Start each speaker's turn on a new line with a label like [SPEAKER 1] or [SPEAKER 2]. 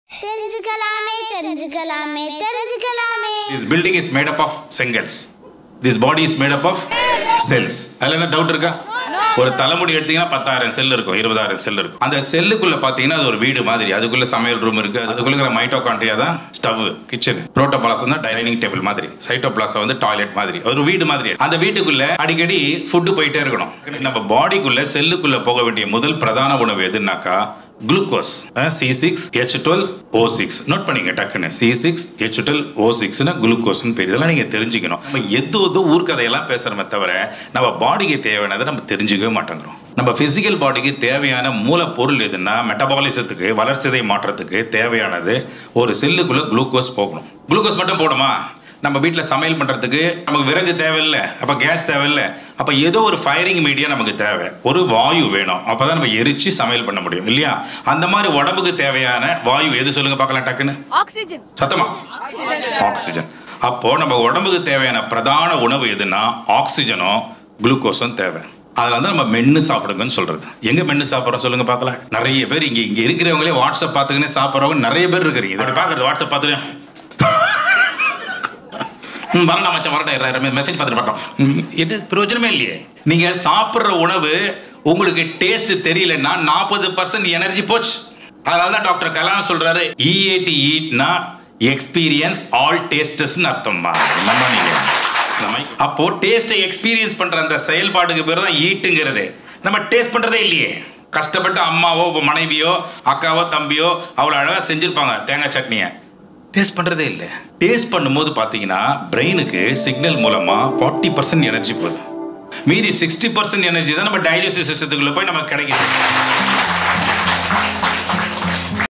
[SPEAKER 1] தெரிஞ்சுக்கலாமே தெரிஞ்சுக்கலாமே தெரிஞ்சுக்கலாமே
[SPEAKER 2] This building is made up of செங்கல்ஸ் this body is made up of cells அதில் என்ன டவுட் இருக்கா ஒரு தலைமுடி எடுத்தீங்கன்னா பத்தாயிரம் செல் இருக்கும் இருபதாயிரம் செல் இருக்கும் அந்த செல்லுக்குள்ள பார்த்தீங்கன்னா அது ஒரு வீடு மாதிரி அதுக்குள்ள சமையல் ரூம் இருக்கு அதுக்குள்ள இருக்கிற மைட்டோகாண்ட்ரியா தான் ஸ்டவ் கிச்சன் புரோட்டோபிளாசம் தான் டைனிங் டேபிள் மாதிரி சைட்டோபிளாசம் வந்து டாய்லெட் மாதிரி ஒரு வீடு மாதிரி அந்த வீட்டுக்குள்ள அடிக்கடி ஃபுட்டு போயிட்டே இருக்கணும் நம்ம பாடிக்குள்ள செல்லுக்குள்ள போக வேண்டிய முதல் பிரதான உணவு எதுனாக்கா glucose C six H twelve O six நோட் பண்ணிங்க டக்குன்னு C six H twelve O சிக்ஸ்னு குளுக்கோஸ்னு பேர் இதெல்லாம் நீங்கள் தெரிஞ்சுக்கணும் நம்ம எது எது ஊர்க்கதையெல்லாம் பேசுகிறோமே தவிர நம்ம பாடிக்கு தேவையானதை நம்ம தெரிஞ்சுக்கவே மாட்டேங்கிறோம் நம்ம ஃபிசிக்கல் பாடிக்கு தேவையான மூலப்பொருள் எதுன்னா மெட்டபாலிசத்துக்கு வளர்ச்சிதை மாற்றத்துக்கு தேவையானது ஒரு செல்லுக்குள்ளே குளுக்கோஸ் போகணும் குளுக்கோஸ் மட்டும் போடுமா நம்ம வீட்டில் சமையல் பண்ணுறதுக்கு நமக்கு விறகு தேவையில்ல அப்போ கேஸ் தேவையில்ல அப்போ ஏதோ ஒரு ஃபயரிங் மீடியா நமக்கு தேவை ஒரு வாயு வேணும் அப்போ தான் நம்ம எரிச்சு சமையல் பண்ண முடியும் இல்லையா அந்த மாதிரி உடம்புக்கு தேவையான வாயு எது சொல்லுங்க பார்க்கலாம் டக்குன்னு
[SPEAKER 3] ஆக்சிஜன்
[SPEAKER 2] சத்தமா ஆக்சிஜன் அப்போ நம்ம உடம்புக்கு தேவையான பிரதான உணவு எதுன்னா ஆக்சிஜனும் குளுக்கோஸும் தேவை அதில் வந்து நம்ம மென்று சாப்பிடுங்கன்னு சொல்றது எங்க மென்று சாப்பிட்றோம் சொல்லுங்க பார்க்கலாம் நிறைய பேர் இங்க இங்க இருக்கிறவங்களே வாட்ஸ்அப் பார்த்துக்கினே சாப்பிட்றவங்க நிறைய பேர் இருக்கிறீங்க இதை பார்க்குறது வாட்ஸ்அப் பார்த்துட்டு ம், வரண்டா மச்சான் வரண்டா மெசேஜ் பார்த்துட்டு பார்த்தோம் ம், இது பிரயோஜனமே இல்லையே நீங்க சாப்பிட்ற உணவு உங்களுக்கு டேஸ்ட் தெரியலன்னா நாற்பது பர்சன்ட் எனர்ஜி போச்சு அதனால தான் டாக்டர் கலாம் சொல்றாரு இஏடி ஈட்னா எக்ஸ்பீரியன்ஸ் ஆல் டேஸ்டஸ்னு அர்த்தம்மா நம்ம நீங்க நம்ம அப்போ டேஸ்ட்டை எக்ஸ்பீரியன்ஸ் பண்ற அந்த செயல்பாட்டுக்கு பேர் தான் ஈட்டுங்கிறது நம்ம டேஸ்ட் பண்றதே இல்லையே கஷ்டப்பட்டு அம்மாவோ இப்ப மனைவியோ அக்காவோ தம்பியோ அவ்வளோ அழகாக செஞ்சிருப்பாங்க தேங்காய் சட்னியை டேஸ்ட் பண்ணுறதே இல்லை டேஸ்ட் பண்ணும்போது பார்த்தீங்கன்னா பிரெயினுக்கு சிக்னல் மூலமாக ஃபார்ட்டி பர்சன்ட் எனர்ஜி போகுது மீதி சிக்ஸ்டி பர்சன்ட் எனர்ஜி தான் நம்ம டைஜஸ்டிவ் சிஸ்டத்துக்குள்ள போய் நமக்கு கிடைக்குது